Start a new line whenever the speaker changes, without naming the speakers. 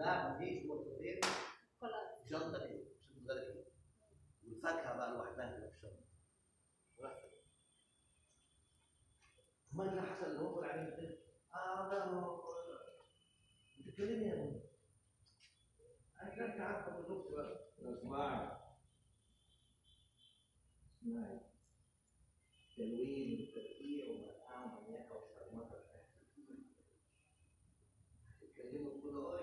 لا مفيش مرتين
خلاص
شنطه كده شنطه غير كده والفاكهه بقى لوحدها كده في الشنطه لوحدها. ما اللي حصل اللي هو طلع عليه كده اه ده هو بتتكلمي يا ابني انا كنت عارفه بالظبط بقى
اسمعي اسمعي تلوين وترقيع ومرقعة ومنيعة وشرمطة
بتتكلموا تقولوا